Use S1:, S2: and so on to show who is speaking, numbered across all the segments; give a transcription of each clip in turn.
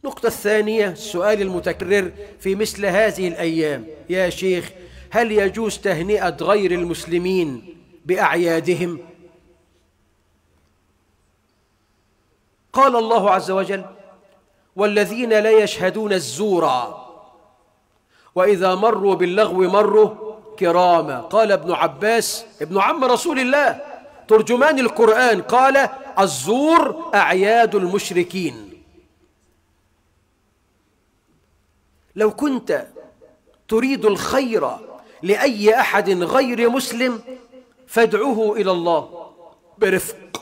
S1: النقطة الثانية السؤال المتكرر في مثل هذه الأيام يا شيخ هل يجوز تهنئة غير المسلمين بأعيادهم؟ قال الله عز وجل والذين لا يشهدون الزور وإذا مروا باللغو مروا كراما قال ابن عباس ابن عم رسول الله ترجمان القرآن قال الزور أعياد المشركين لو كنت تريد الخير لأي أحد غير مسلم فادعوه إلى الله برفق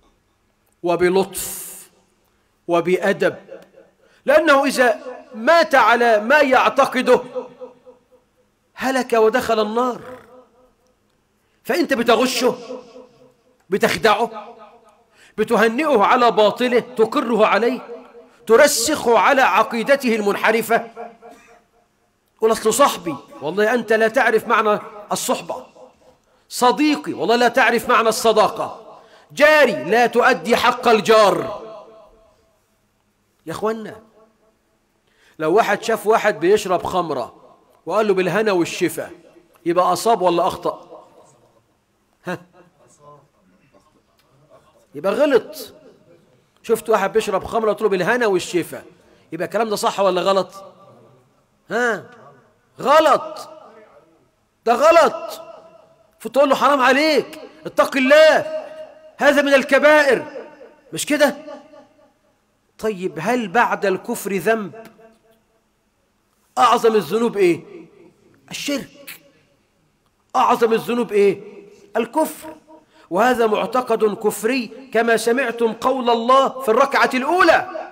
S1: وبلطف وبأدب لأنه إذا مات على ما يعتقده هلك ودخل النار فأنت بتغشه بتخدعه بتهنئه على باطله تقره عليه ترسخه على عقيدته المنحرفة قل أصل صاحبي والله أنت لا تعرف معنى الصحبة صديقي والله لا تعرف معنى الصداقة جاري لا تؤدي حق الجار يا أخوانا لو واحد شاف واحد بيشرب خمرة وقال له بالهنا والشفا يبقى أصاب ولا أخطأ ها يبقى غلط شفت واحد بيشرب خمرة قلت له بالهنا والشفا يبقى الكلام ده صح ولا غلط ها غلط ده غلط فتقول له حرام عليك اتق الله هذا من الكبائر مش كده طيب هل بعد الكفر ذنب أعظم الذنوب إيه الشرك أعظم الذنوب إيه الكفر وهذا معتقد كفري كما سمعتم قول الله في الركعة الأولى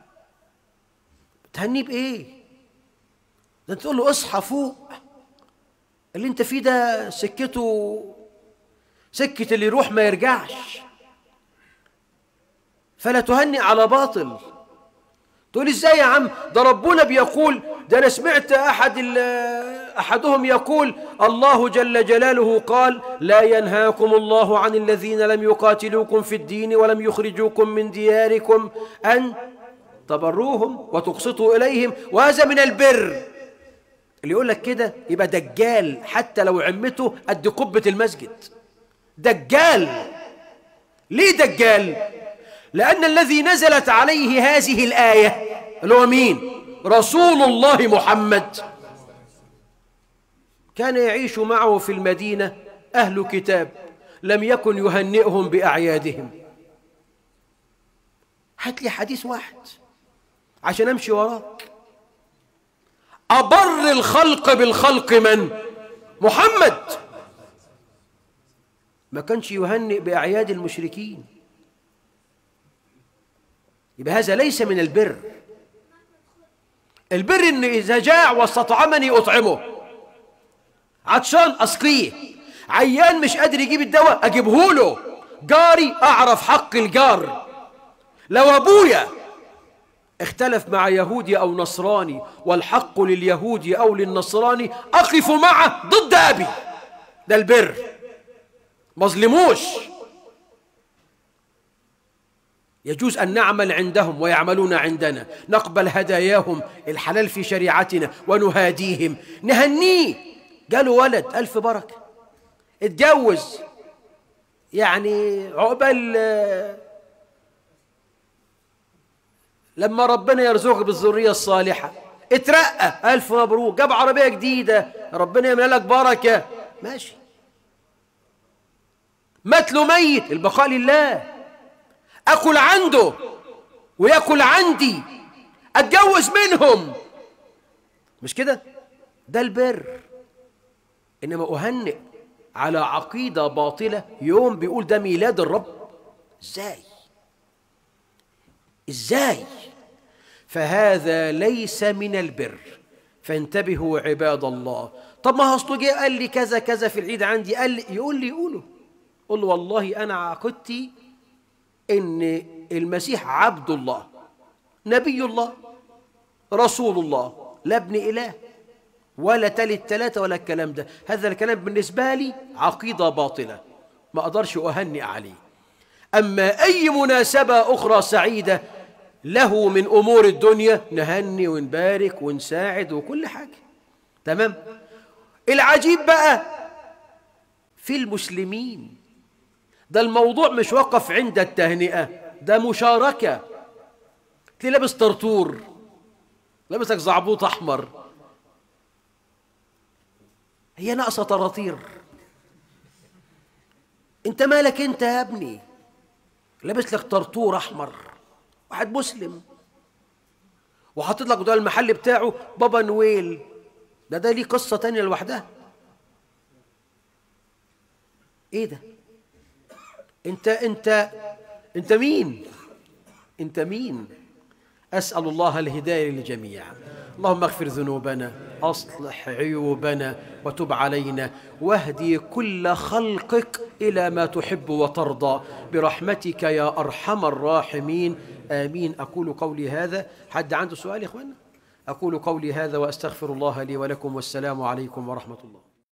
S1: تهنيه بإيه ده انت تقول له اصحى فوق اللي انت فيه ده سكته سكة اللي يروح ما يرجعش فلا تهنئ على باطل تقول ازاي يا عم ده ربنا بيقول ده انا سمعت احد احدهم يقول الله جل جلاله قال لا ينهاكم الله عن الذين لم يقاتلوكم في الدين ولم يخرجوكم من دياركم ان تبروهم وتقسطوا اليهم وهذا من البر اللي يقول لك كده يبقى دجال حتى لو عمته قد قبة المسجد دجال ليه دجال لأن الذي نزلت عليه هذه الآية اللي هو مين رسول الله محمد كان يعيش معه في المدينة أهل كتاب لم يكن يهنئهم بأعيادهم هات لي حديث واحد عشان أمشي وراك أبر الخلق بالخلق من؟ محمد ما كانش يهنئ بأعياد المشركين يبقى هذا ليس من البر البر ان اذا جاع واستطعمني اطعمه عطشان اسقيه عيان مش قادر يجيب الدواء اجيبه له جاري اعرف حق الجار لو ابويا اختلف مع يهودي او نصراني والحق لليهودي او للنصراني اقف معه ضد ابي ده البر مظلموش يجوز أن نعمل عندهم ويعملون عندنا نقبل هداياهم الحلال في شريعتنا ونهاديهم نهنيه قالوا ولد ألف بركة اتجوز يعني عقبال لما ربنا يرزقك بالذرية الصالحة اترقى ألف مبروك جاب عربية جديدة ربنا يملى لك بركة ماشي مات له ميت البقاء لله أكل عنده ويأكل عندي أتجوز منهم مش كده ده البر إنما أهنئ على عقيدة باطلة يوم بيقول ده ميلاد الرب إزاي إزاي فهذا ليس من البر فانتبهوا عباد الله طب ما اصله جه قال لي كذا كذا في العيد عندي قال لي يقول لي يقوله قول له والله انا عقدتي ان المسيح عبد الله نبي الله رسول الله لا ابن اله ولا تالت ثلاثة ولا الكلام ده هذا الكلام بالنسبة لي عقيدة باطلة ما أقدرش أهنئ عليه أما أي مناسبة أخرى سعيدة له من أمور الدنيا نهني ونبارك ونساعد وكل حاجة تمام العجيب بقى في المسلمين ده الموضوع مش وقف عند التهنئة ده مشاركة تلاقي لابس طرطور لابسك زعبوط أحمر هي ناقصة طراطير انت مالك انت يا ابني لابس لك طرطور احمر واحد مسلم وحاطط لك قدام المحل بتاعه بابا نويل ده ده ليه قصة تانية لوحدها ايه ده انت انت انت مين انت مين اسال الله الهدايه للجميع اللهم اغفر ذنوبنا اصلح عيوبنا وتب علينا واهدي كل خلقك الى ما تحب وترضى برحمتك يا ارحم الراحمين امين اقول قولي هذا حد عنده سؤال يا اخوانا اقول قولي هذا واستغفر الله لي ولكم والسلام عليكم ورحمه الله